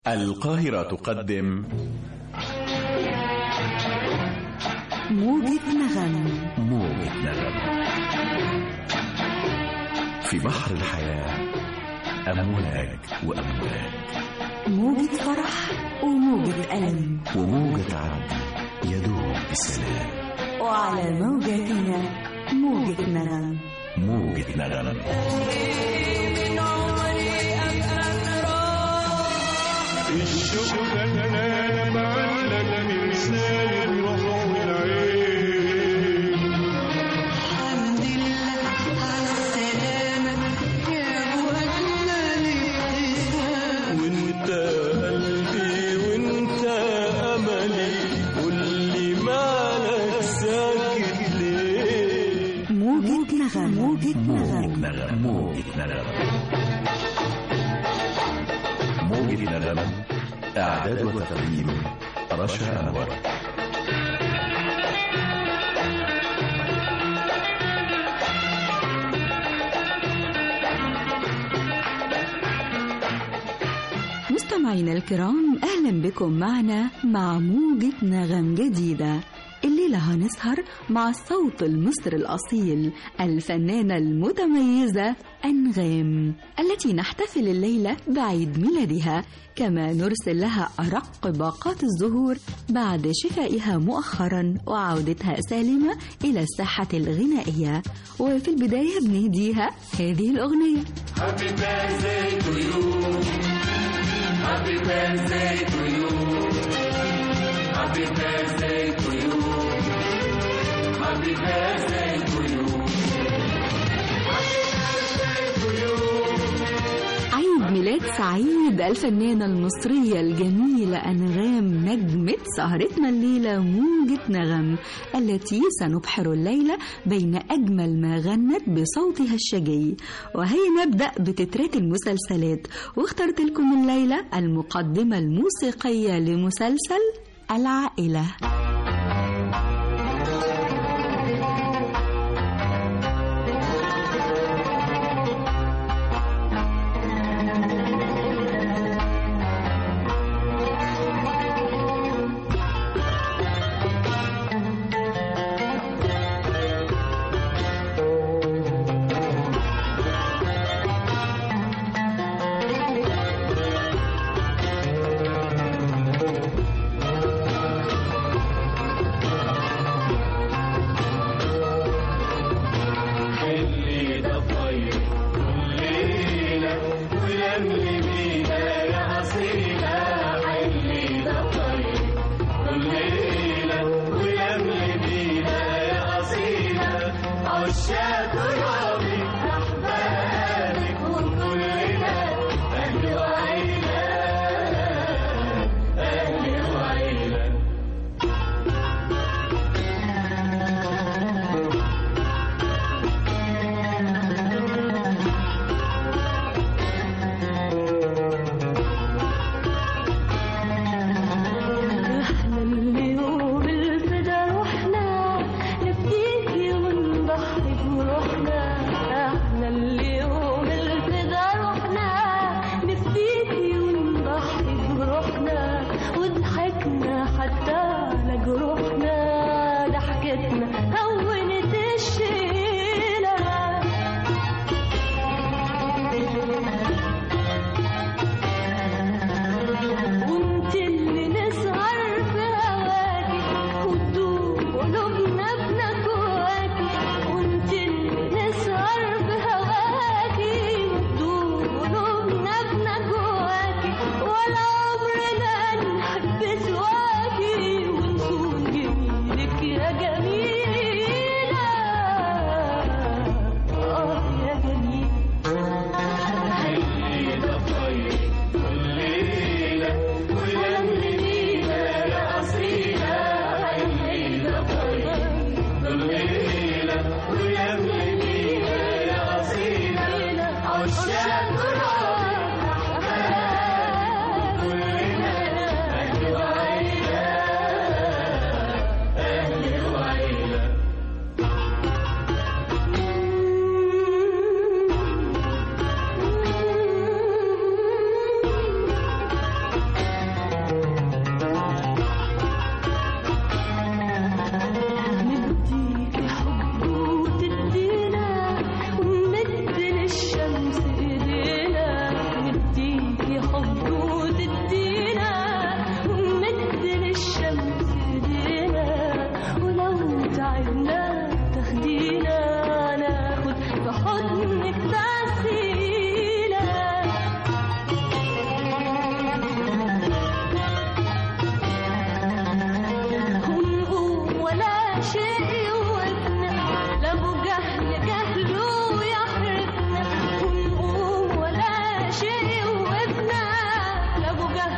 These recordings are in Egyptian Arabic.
القاهرة تقدم موجة نغم موجة نغم في بحر الحياة أمواج وأمواج موجة فرح وموجة ألم وموجة عدل يدوم بسلام وعلى موجاتنا موجة نغم موجة نغم الشوق انا معلق مرسال الروح والعين الحمد لله على السلامة يا وجنا الابتسام وانت قلبي وانت املي قولي مالك ساكت ليه موجة نغم موجة موجة نغم نغم موجة نغم موجة نغم إعداد وتقديم رشا أنور مستمعينا الكرام أهلا بكم معنا مع موجة نغم جديدة الليلة هنسهر مع الصوت المصري الأصيل الفنانة المتميزة أنغام التي نحتفل الليلة بعيد ميلادها كما نرسل لها أرق باقات الزهور بعد شفائها مؤخرا وعودتها سالمة إلى الساحة الغنائية وفي البداية بنهديها هذه الأغنية عيد ميلاد سعيد الفنانة المصرية الجميلة أنغام نجمة سهرتنا الليلة موجة نغم التي سنبحر الليلة بين أجمل ما غنت بصوتها الشجي وهي نبدأ بتترات المسلسلات واخترت لكم الليلة المقدمة الموسيقية لمسلسل العائلة اللي ده طيب كلنا ولملي بينا يا أصيلة اللي ده طيب كلنا ولملي بينا يا أصيلة عشاق رابي أحبابك وكلنا أهل وعيلة أهل وعيلة احنا اليوم الفدا رحنا نبكيكي ونضحي بروحنا احنا اليوم الفدا رحنا نبكيكي ونضحي بروحنا وضحكنا حتى على جروحنا ضحكتنا هونت الشيله وانت اللي نسهر في هواكي وتدوب قلوبنا بنجواكي وانت اللي نسهر في هواكي وتدوب قلوبنا بنجواكي ولا عمرنا نحب سواكي ونصون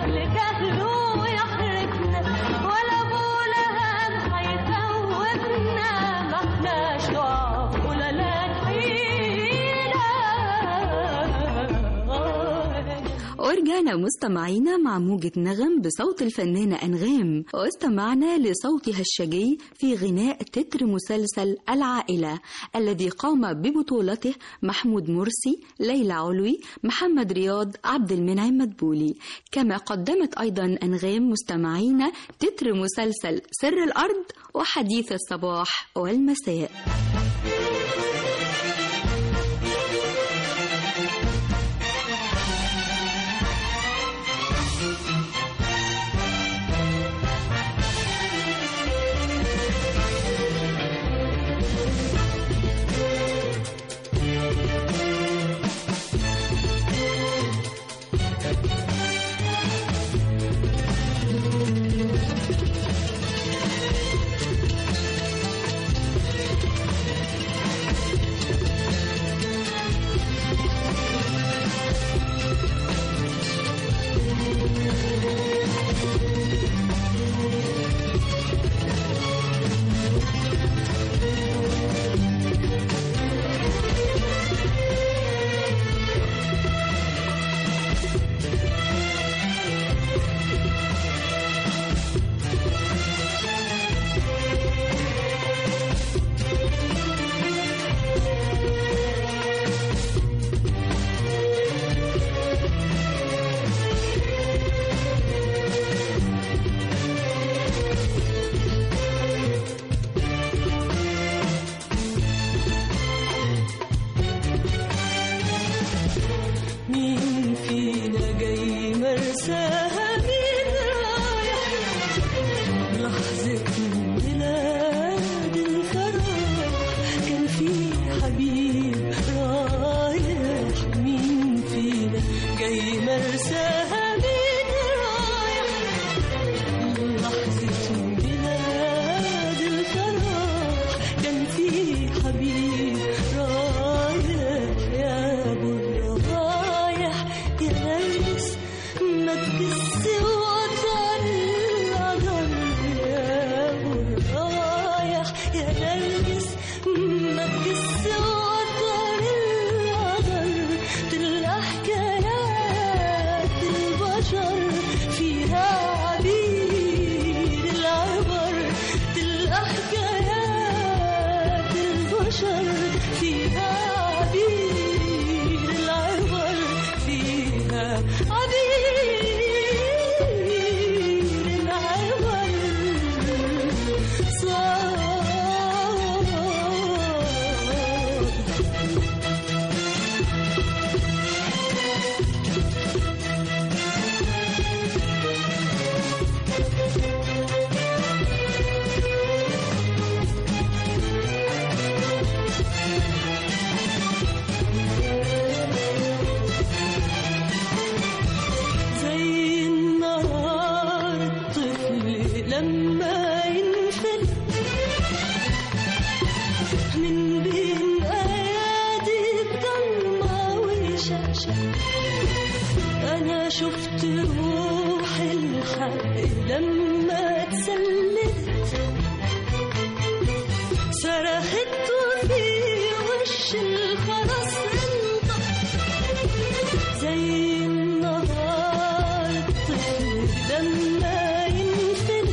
جهل جهله يحرجنا ولا ابونا هم هيخوفنا ما احناش ضعاف ولا لاقينا ورجعنا مستمعينا مع موجة نغم بصوت الفنانة أنغام واستمعنا لصوتها الشجي في غناء تتر مسلسل العائلة الذي قام ببطولته محمود مرسي ليلى علوي محمد رياض عبد المنعم مدبولي كما قدمت أيضا أنغام مستمعينا تتر مسلسل سر الأرض وحديث الصباح والمساء مين فينا جاي مرساها مين رايح لحظة ميلاد الفرح كان في حبيب رايح مين فينا جاي مرساها مين رايح لحظة ميلاد الفرح كان في حبيب رايح يا ابو الروايح يا نرجس ما تكس وطن القدر يا ابو الروايح يا نرجس ما تكس وطن القدر تلقى حكايات البشر فيها عبير العبر تلقى حكايات البشر فيها عبير العبر فيها عبير العبر صار زي النهار الطفل لما ينفل من بين ايادي الضلمه وشاشه انا شفت روح الحق لما اتسلت صرخت وفي وش الخرس انطق زي النهار الطفل لما ينفل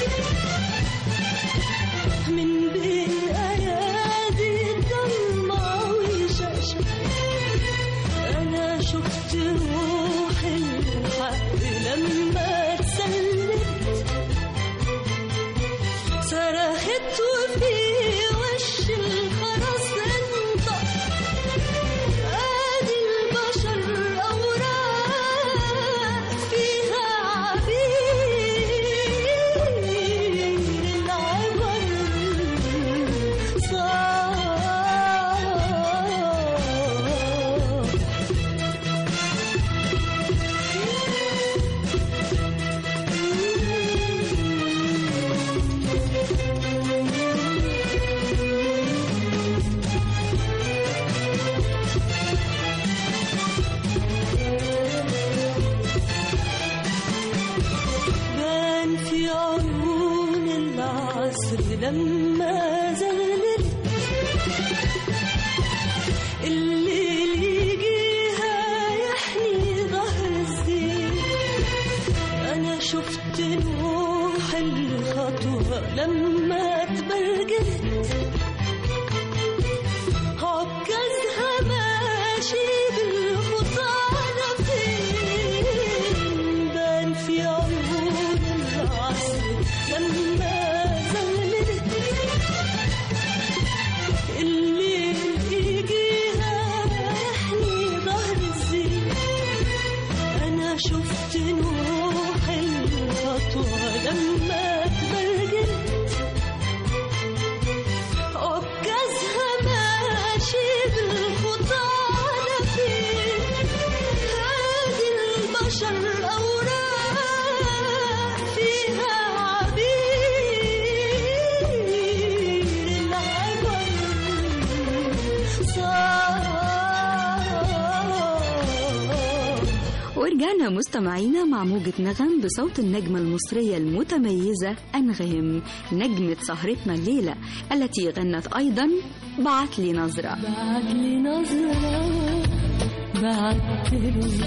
من بين ايادي الضلمه وشاشه انا شفت روح الحق لما اتسلت صرخت وفي وش الخرس انطق ادي البشر اوراق فيها عبير لما زغللت الليل يجيها يحني ظهر الزين أنا شفت نوح الخطوة لما تبرجلت عكازها ماشي بالخطى على فين بان في عيون العصر لما زغللت الليل يجيها يحني ظهر الزين أنا شفت نوح الخطوة لما تبرجلت عكازها ماشي بالخطى على فين هادي البشر أوراق فيها عبير العبر صار ورجعنا مستمعينا مع موجة نغم بصوت النجمة المصرية المتميزة أنغام نجمة سهرتنا الليلة التي غنت أيضا بعت لي نظرة بعت لي نظرة بعت له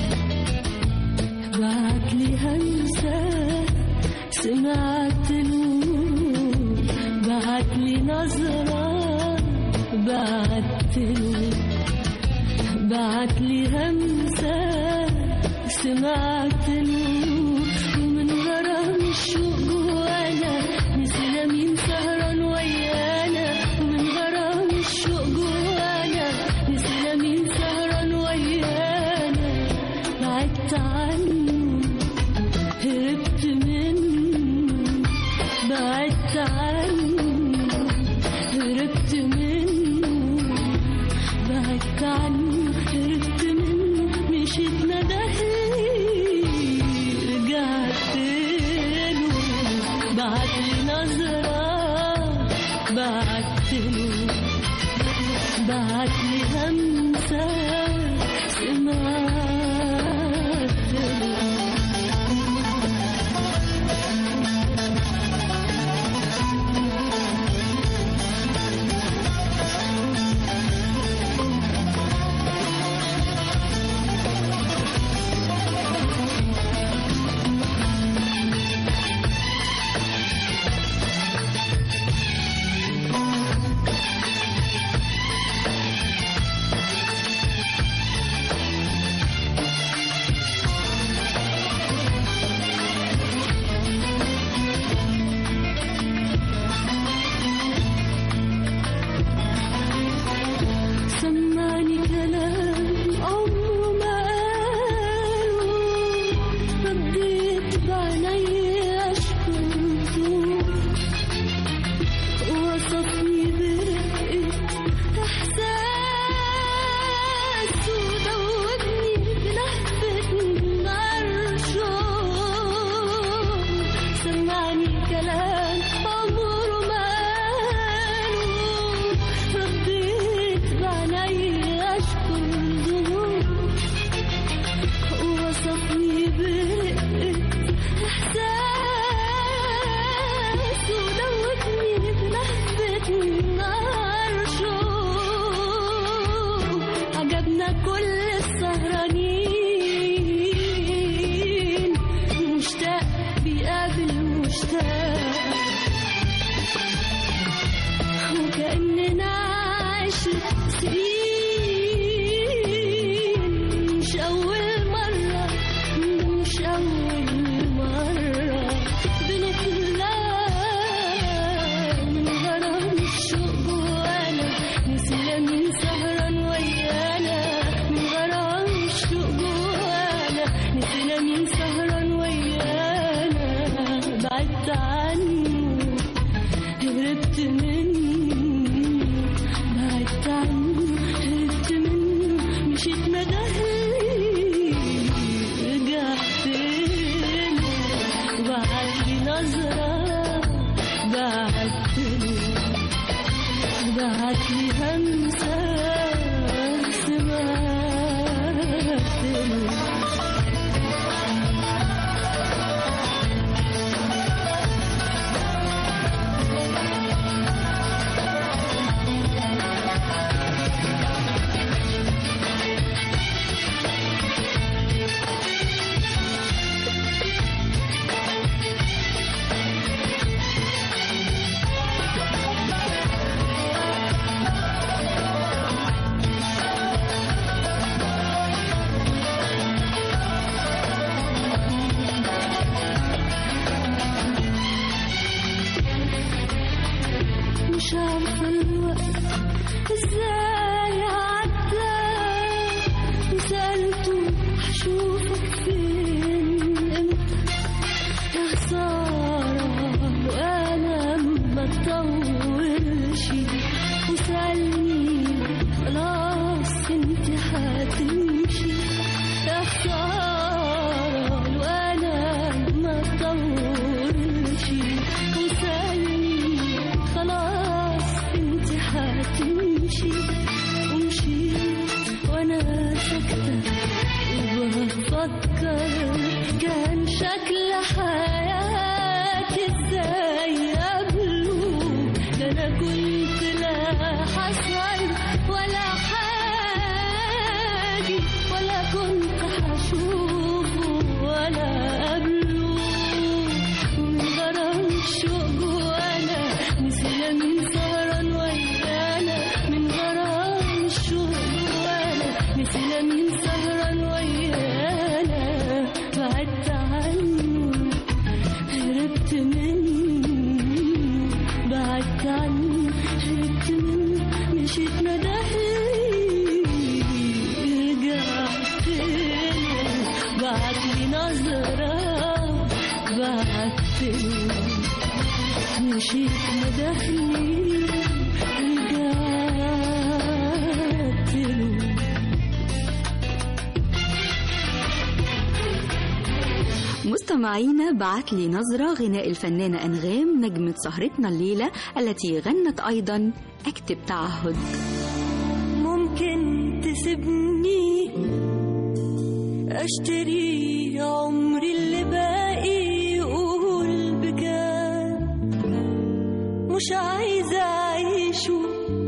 بعت لي همسة سمعت له بعت لي نظرة بعت له بعت لي همسة سمعت له ومن غرام الشوق جوانا نسينا مين سهران ويانا ومن غرام الشوق جوانا نسينا مين سهران ويانا بعدت عنه هربت منه بعدت عنه هربت منه بعدت عنه هربت منه مشيت ندهلي رجعت له بعت لي نظرة بعت له بعت لي همسة سمعت له سمعني كلام عمره ما قاله رديت بعيني أشكر وصفني برقة إحساس ودوبني بلهفة عرشه سمعني كلام عمره ما قاله رديت بعيني أشكر ظهور وصفني برقة إحساس ودوبني بلهفة عرشه عجبنا كل السهرانين مشتاق بيقابل مشتاق وكأننا عشنا سنين مش أول مرة مش أول مرة بنتلاقى من غرام الشوق جوانا نسينا مين سهران ويانا من غرام الشوق جوانا نسينا مين سهران ويانا بعدت عنه هربت منه بعدت عنه هربت منه مشيت مدهلي رجعت له بعت لي نظرة بعت له بعت لي همسة سمعت له بعتله مشيت مدحني رجعت له مستمعينا بعت لي نظرة غناء الفنانة أنغام نجمة سهرتنا الليلة التي غنت أيضا أكتب تعهد ممكن تسيبني اشتري عمري اللي باقي قول بجد مش عايزة اعيشه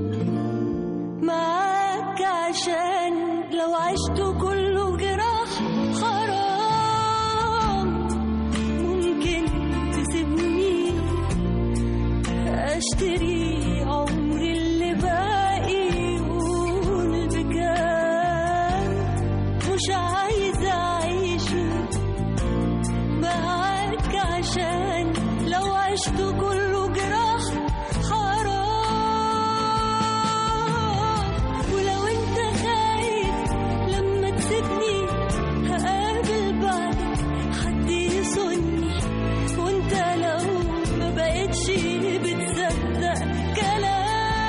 معاك عشان لو عشت كله جراح حرام ممكن تسيبني اشتري عمري اللي باقي قول بجد مش عايزة أعيشه معاك عشان لو عشت كله جراح حرام ولو انت خايف لما تسيبني هقابل بعدك حد يصني وانت لو ما بقتش بتصدق كلام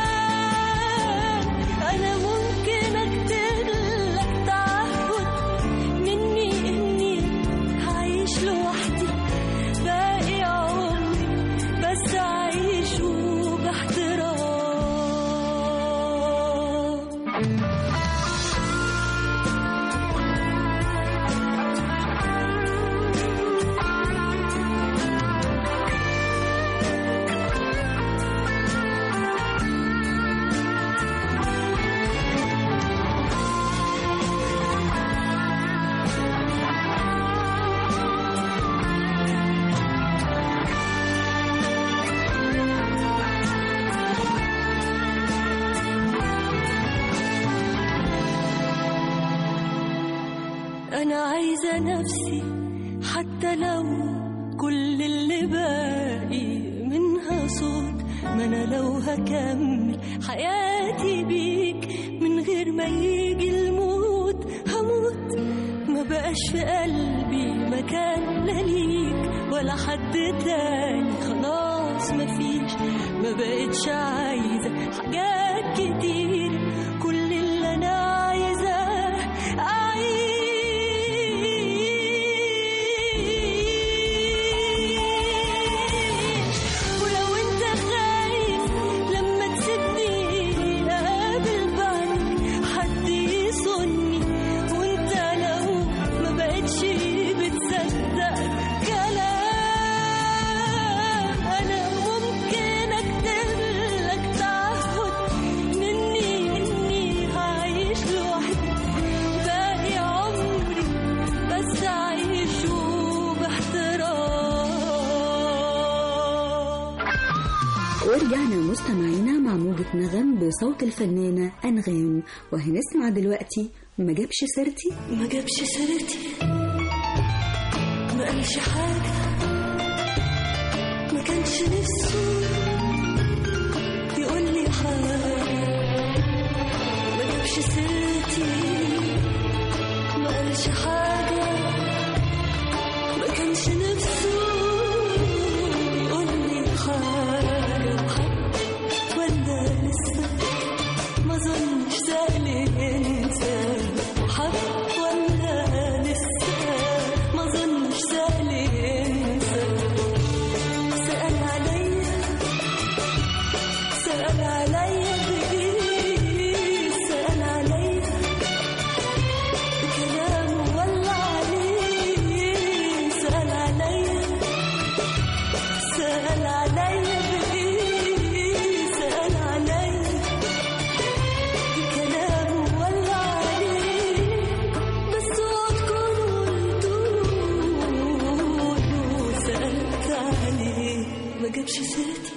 انا ممكن اكتب لك تعهد مني اني هعيش لوحدي باقي عمري بس اعيشه باحترام أنا عايزة نفسي حتى لو كل اللي باقي منها صوت ما أنا لو هكمل حياتي بيك من غير ما يجي الموت هموت ما بقاش في قلبي مكان لا ليك ولا حد تاني خلاص مفيش ما بقتش عايزة حاجات كتير كل اللي أنا عايزاه أعيش ولو أنت خايف لما تسيبني أقابل بعدك حد يصني وأنت لو ما بقتش بتصدق كلام أنا ممكن أكتب لك تعهد مني إني هعيش لوحدي باقي عمري بس أعيشه باحترام ورجعنا مستمعينا مع موجة نغم بصوت الفنانة أنغام وهنسمع دلوقتي ما جابش سيرتي ما جابش سيرتي ما قالش حاجة ما كانش نفسه يقول لي حاجة ما جابش سيرتي ما قالش حاجة ما كانش نفسه يقول لي حاجة ولا لسه ما ظنش سهل انسى حب ولا لسه ما ظنش سهل انسى سأل عليا سأل عليا بإيه سأل عليا بكلامه ولا عليه سأل عليا سأل عليا بإيه سأل عليا بكلامه ولا عليه بس وعدكم قلتوله سألت عليه ما جابش سيرتي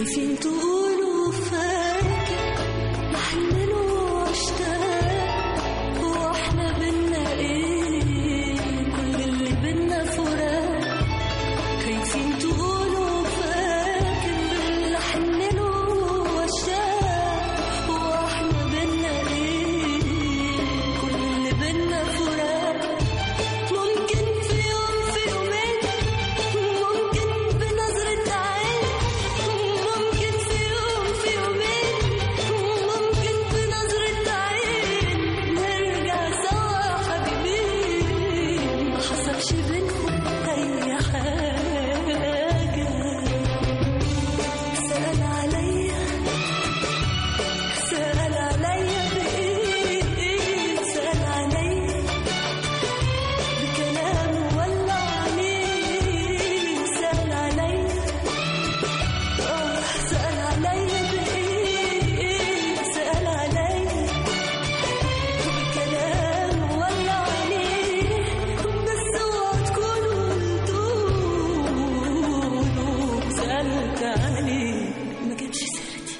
خايفين تقولوا فاكر بحن له واشتاق واحنا بينا ايه كل اللي بينا فراق خايفين تقولوا فاكر بحن له واشتاق واحنا بينا ايه كل اللي بينا فراق ممكن في يوم في يومين ممكن بنظرة عين ممكن في يوم في يومين ممكن بنظرة عين نرجع سوا حبيبين ما حصلش بينا أي حاجة سأل عليا سأل عليا بإيه سأل عليا بكلام ولا عليه سأل عليا آه سأل عليا بإيه سأل عليا بكلام ولا عليه بس اوعى تكونوا قلتوله سألت عليه ما جابش سيرتي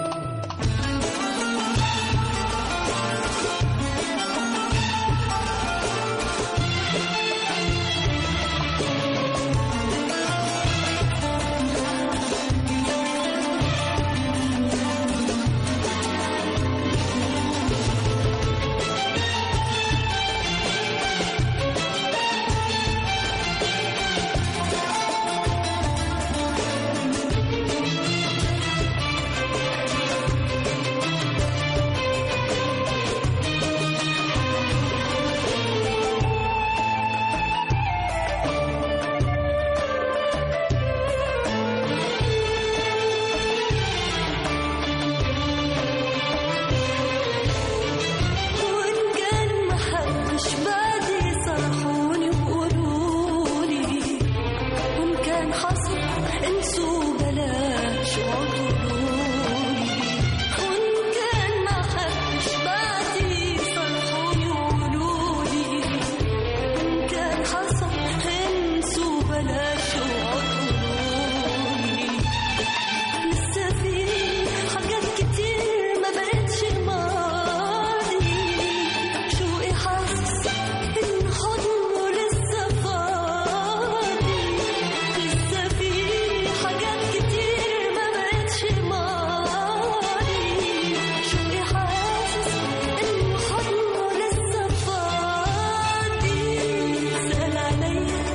وإن كان محبش بعدي صرحوني وقولولي وإن كان حصل انسوا بلاش وقولولي وإن كان محبش بعدي صرحوني وقولولي وإن كان حصل انسوا بلاش وقولولي لسه في حاجات كتير ما بقتش ماضي شوقي حاسس ان حضنه لسه فاضي لسه في حاجات كتير ما بقتش ماضي شوقي حاسس ان حضنه لسه فاضي سأل عليا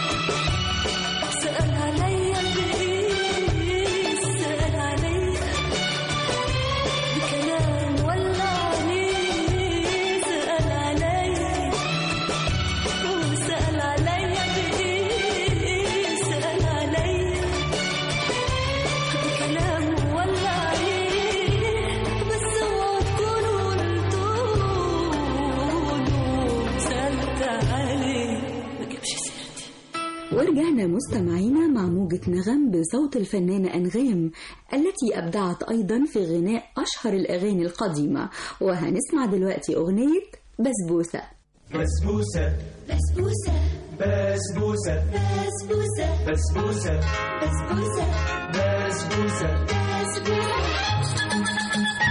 سأل عليا بإيه سأل عليا بكلام ولا عليه سأل عليا وسأل عليا بإيه سأل عليا بكلام ولا عليه بس اوعوا تكونوا قلتوله سألت عليه ما جابش سيرتي ورجعنا مستمعينا مع موجة نغم بصوت الفنانة أنغام التي أبدعت أيضا في غناء أشهر الأغاني القديمة وهنسمع دلوقتي أغنية بسبوسة بسبوسة بسبوسة بسبوسة بسبوسة بسبوسة بسبوسة بسبوسة بسبوسة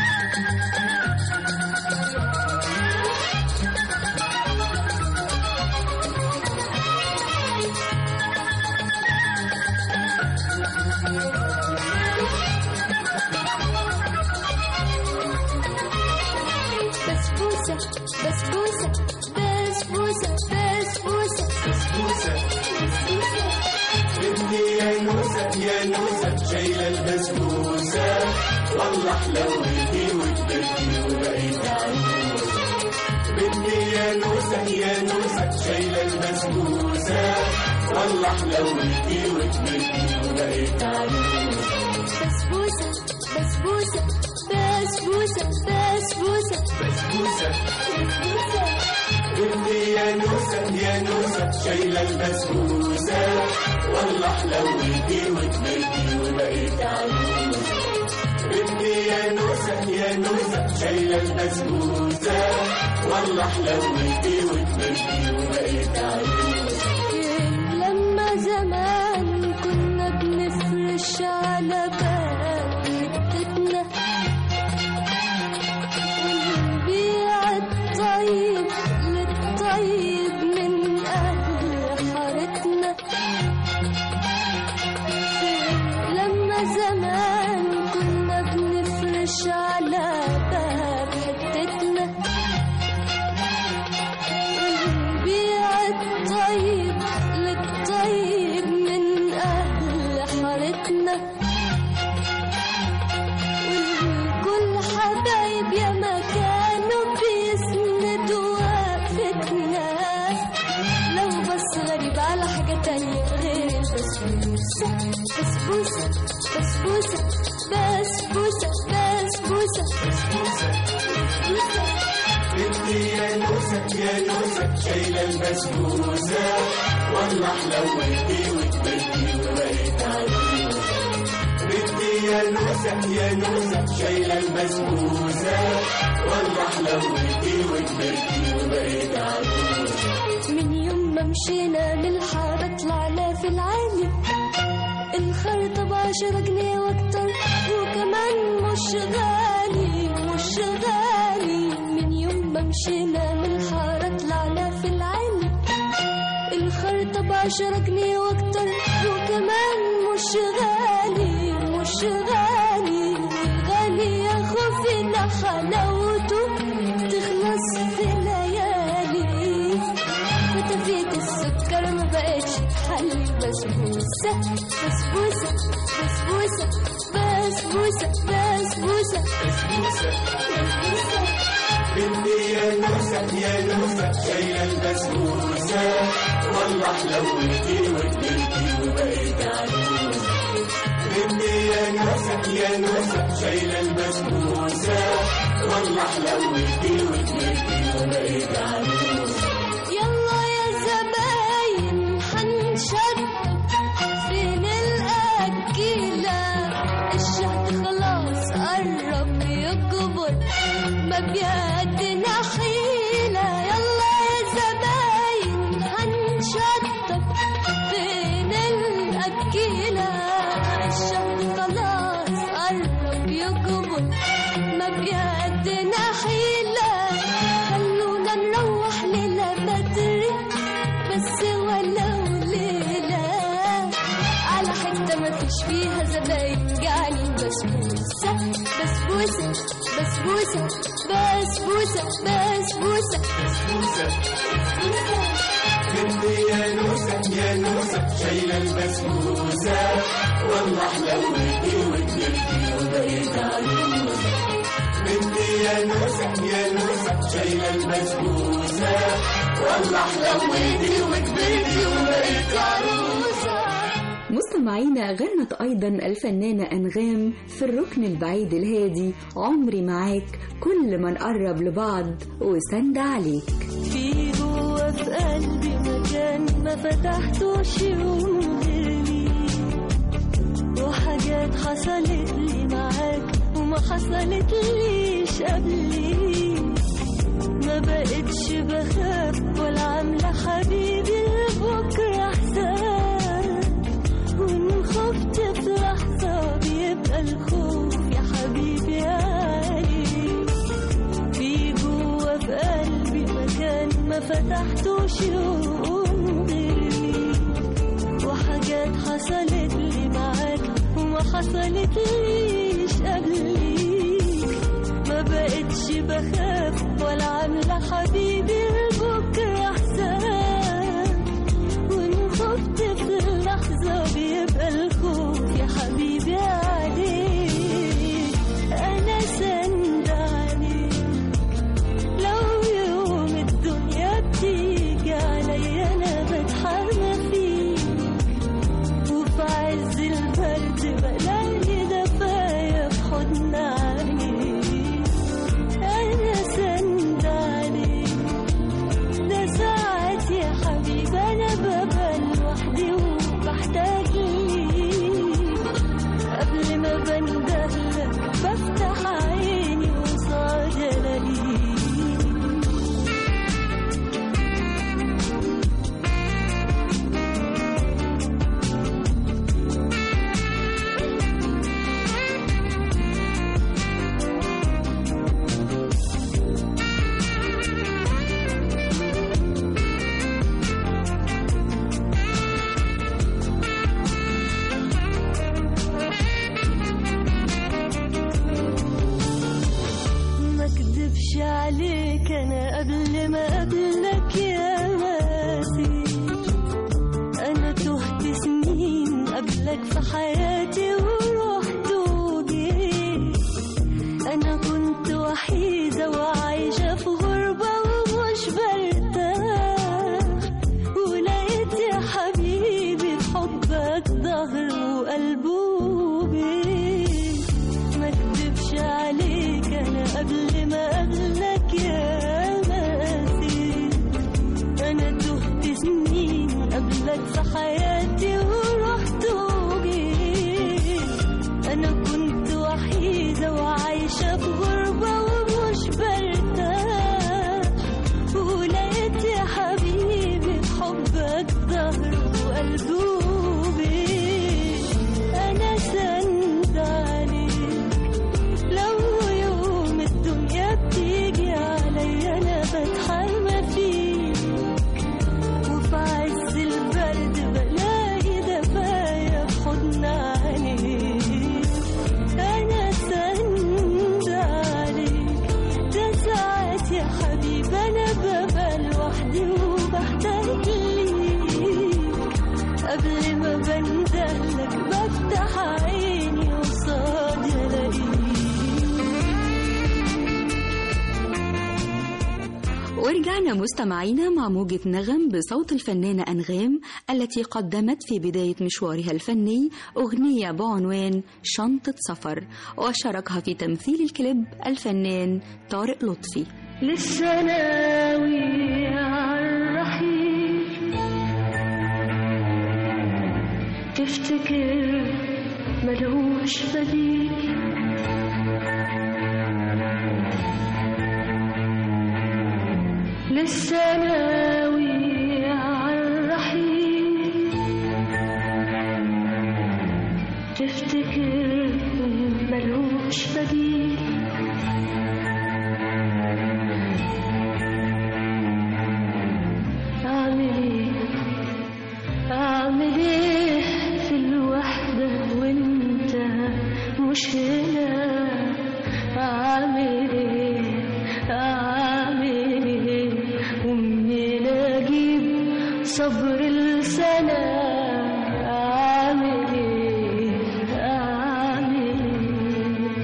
بسبوسة بسبوسة بسبوسة بسبوسة بسبوسة بسبوسة بدي يا نوسة يا نوسة شايلة البسبوسة والله حلوتي وكبرتي وبقيت عروسة بدي يا نوسة يا نوسة شايلة البسبوسة والله حلوتي وكبرتي وبقيت عروسة بسبوسة بسبوسة بسبوسة بسبوسة بسبوسة بسبوسة بدي يا نوسة يا نوسة شايلة البسبوسة والله حلوتي وكبرتي وبقيت عروسة بدي يا نوسة يا نوسة شايلة البسبوسة والله حلوتي وكبرتي وبقيت عروسة لما زمان كنا بنفرش على باب الطيب من أهل حارتنا لما زمان كنا بنفرش على باب حتتنا ونبيع الطيب للطيب من أهل حارتنا والكل حبايب يا ما كانوا بيسندوا وقفتنا لو بس غريب على حاجة تانية غير البسبوسة بسبوسة بسبوسة بسبوسة بسبوسة بسبوسة بنتي يا نوسة يا نوسة شايلة البسبوسة والله حلوتي وكبرتي وبقيت عجوزة بنتي يا نوسة يا نوسة شايلة البسبوسة والله حلوتي وكبرتي وبقيت عجوزة من يوم ما مشينا للحارة طلعنا في العالي الخرطة بعشرة جنيه واكتر وكمان مش غالي مش غالي من يوم ما مشينا للحارة طلعنا في العالي الخرطة بعشرة جنيه واكتر وكمان مش غالي مش غالي غالي يا خوفنا حلاوته تخلص في ليالي فتفيت السكر ما بقتش تحلي بسبوسة بسبوسة بسبوسة بسبوسة بسبوسة بسبوسة بسبوسة بنتي يا نوسة يا نوسة شايلة البسبوسة والله حلوتي وكبرتي وبقيت عجوزة بنتي يا نوسة يا نوسة شايلة البسبوسة والله حلوتي وكبرتي وبقيت عجوزة يلا يا زباين حنشد فين الأكيلة الشهد خلاص قرب يكبر ما بيدنا حيلة يلا يا زباين حنشد فين الأكيلة الشهد خلاص قرب يكبر ما بيدنا حيلة خلونا نروح ليلة بدري بس ولو ليلة على حتة ما فيش فيها زباين جعلي بسبوسة بسبوسة بسبوسة بسبوسة بسبوسة بسبوسة بنتي يا نوسة يا نوسة شايلة البسبوسة والله حلوتي وكبرتي وبقيت عجوزة بنتي يا نوسة يا نوسة شايلة البسبوسة والله حلوتي وكبرتي وبقيت عروسة مستمعينا غنت أيضا الفنانة أنغام في الركن البعيد الهادي عمري معاك كل ما نقرب لبعض وسند عليك في جوه في قلبي مكان ما فتحتوش يوم غيري وحاجات حصلت لي معاك وما حصلت ليش قبلي ما بقتش بخاف ولا عاملة حبيبي لبكرة حساب وإن خفت في لحظة بيبقى الخوف يا حبيبي عالي في جوه في قلبي مكان ما فتحتوش يوم غيري وحاجات حصلت لي معاك وما حصلت ليش قبليك ما بقتش بخاف ولا عاملة حبيبي لبكرة حساب وإن خفت في اللحظة بيبقى الخوف يا حبيبي عليك أنا سند عليك لو يوم الدنيا بتيجي عليا أنا بتحرمى فيك وفي عز البرد بلاقي دفايا في حضن عليك أنا سند عليك قبلك في حياتي ورحت وجيت أنا كنت وحيدة وعايشة في غربة ومش برتاح ولقيت يا حبيبي بحبك ظهر وقلبي وبيت أنا سند عليك لو يوم الدنيا بتيجي عليا أنا بتحمى فيك وفي عز البرد بلاقي دفايا في حضن عينيك أنا سند عليك ده ساعات يا حبيبي أنا ببقى لوحدي وبحتاج ليك قبل ما بندهلك بفتح عيني قصادي ألاقيك ورجعنا مستمعينا مع موجة نغم بصوت الفنانة أنغام التي قدمت في بداية مشوارها الفني أغنية بعنوان شنطة سفر وشاركها في تمثيل الكليب الفنان طارق لطفي لسه ناوي عالرحيل تفتكر ملوش بديل لسه ناوي عالرحيل تفتكر ملوش بديل أعمل إيه أعمل إيه في الوحدة وأنت مش هنا أعمل إيه أعمل إيه ومنين أجيب صبر السنة أعمل إيه أعمل إيه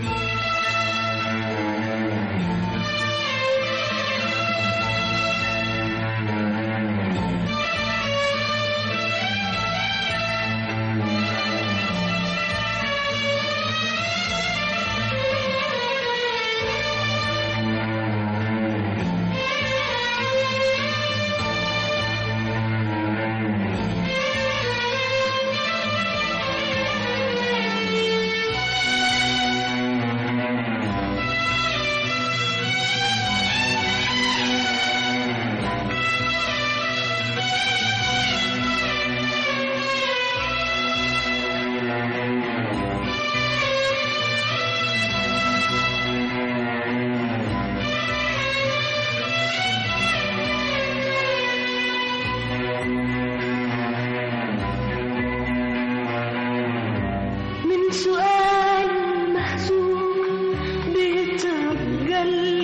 من سؤال محزون بيترجى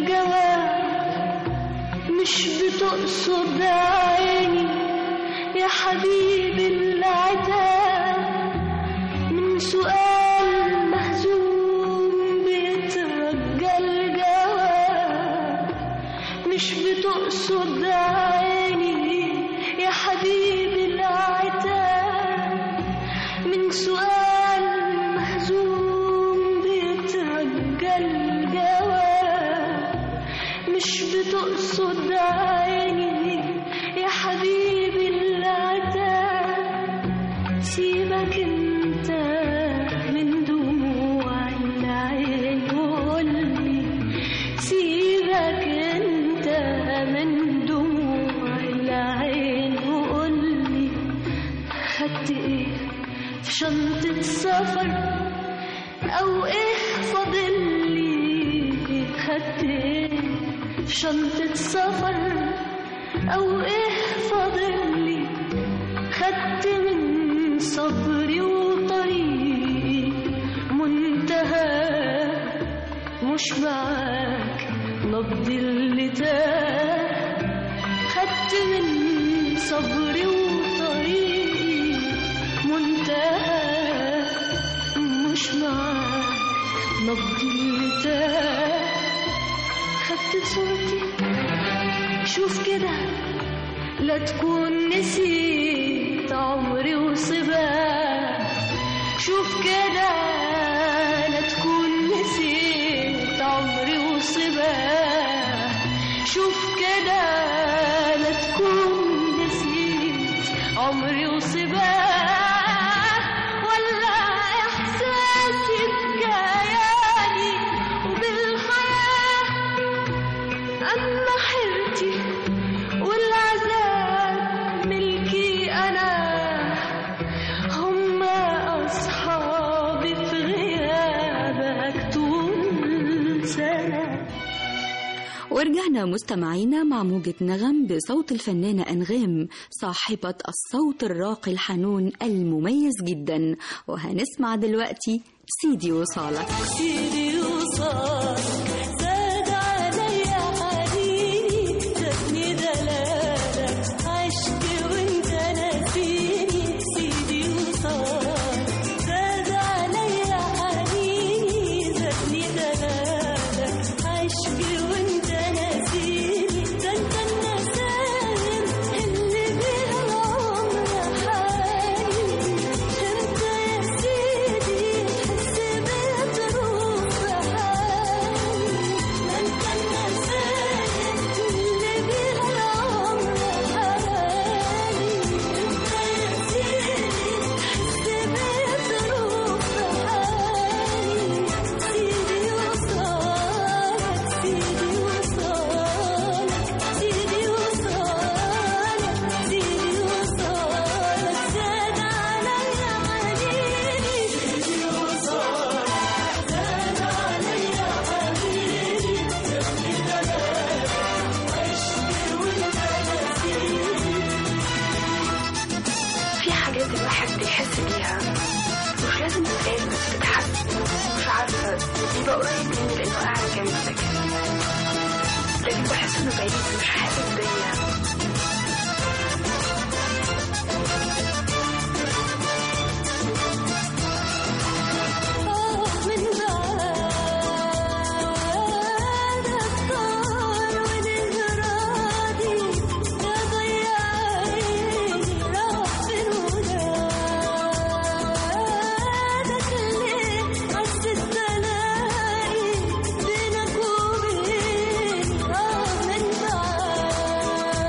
الجواب مش بتقصد عيني يا حبيبي العتاب من سؤال محزون بيترجى الجواب مش بتقصد عيني يا حبيبي العتاب من سؤال محزون بيترجى الجواب مش بتقصد عيني يا حبيبي العتاب سيبك انت من دموع العين وقولي سيبك انت من دموع العين وقولي خدت ايه في شنطة سفر او ايه فاضل لي خدت ايه في شنطة سفر او ايه فاضل لي خدت من صبري وطريقي منتهى مش معاك نبض اللي تاه خدت من صبري وطريقي منتهى مش معاك نبض اللي تاه خدت صورتي شوف كده لا تكون نسيت عمري وصباه شوف كده لا تكون نسيت عمري وصباه شوف كده لا تكون نسيت عمري وصباه ولا إحساسي بكياني وبالحياة أما حيرتي والعذاب ملكي أنا هم أصحابي في غيابك طول سنة ورجعنا مستمعينا مع موجة نغم بصوت الفنانة أنغام صاحبة الصوت الراقي الحنون المميز جدا وهنسمع دلوقتي سيدي وصالك سيدي وصال زاد عليا حنيني زادني دلالك عشقي وانت ناسيني سيدي وصال زاد عليا حنيني زادني دلالك عشقي وانت ناسيني ده انت النسايم اللي بيها العمر حالي انت يا سيدي تحس بظروف حالي انت النسايم اللي بيها العمر حالي انت يا سيدي تحس بظروف حالي سيدي وصالك سيدي وصالك سيدي وصالك سيدي وصالك زاد عليا حنيني سيدي وصالك زاد عليا حنيني زادني دلالك عشقي وانت ناسيني في حاجات الواحد بيحس بيها مش لازم تتقال بس تتحس مش عارفة يبقى قريب مني لأنه قاعد جنبي لكن لكن بحس إنه بعيد مش حاسس بيا من بعدك طار ونهرادي يا ضيع عيني راح فين ولادك ليه حسيت بلاقي بينك وبيني آه من بعدك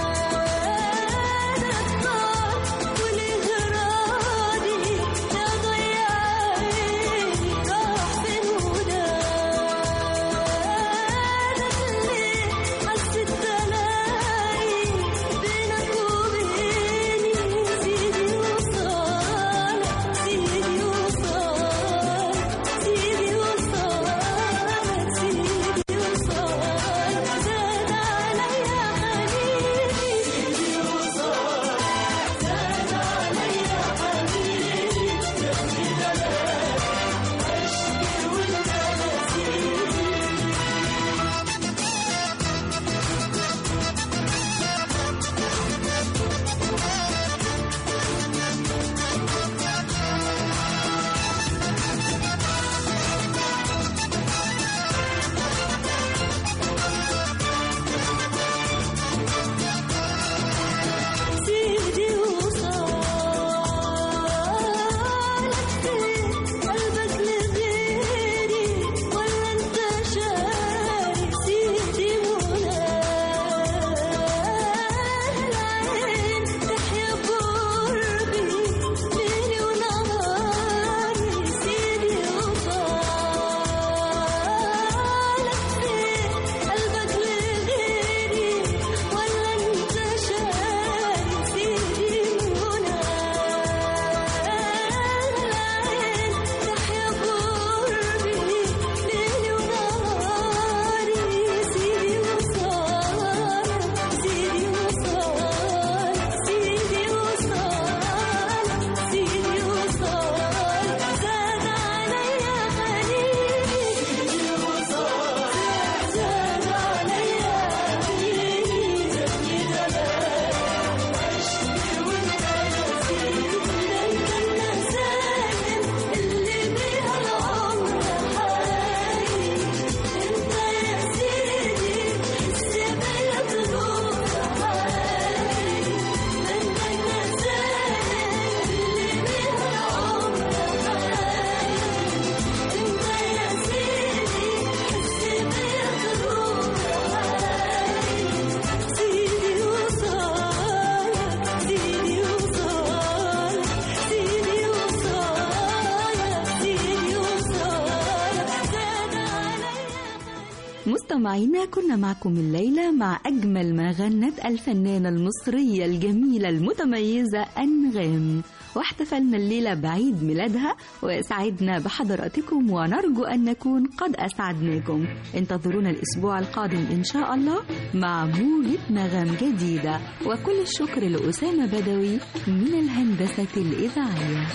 مستمعينا كنا معكم الليلة مع أجمل ما غنت الفنانة المصرية الجميلة المتميزة أنغام واحتفلنا الليلة بعيد ميلادها وسعدنا بحضراتكم ونرجو أن نكون قد أسعدناكم انتظرونا الأسبوع القادم إن شاء الله مع موجة نغم جديدة وكل الشكر لأسامة بدوي من الهندسة الإذاعية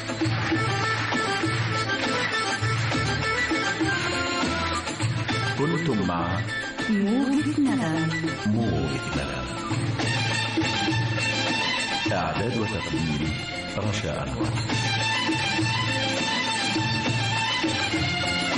كنتم مع موجة نغم موجة نغم إعداد وتقديم رشا أنور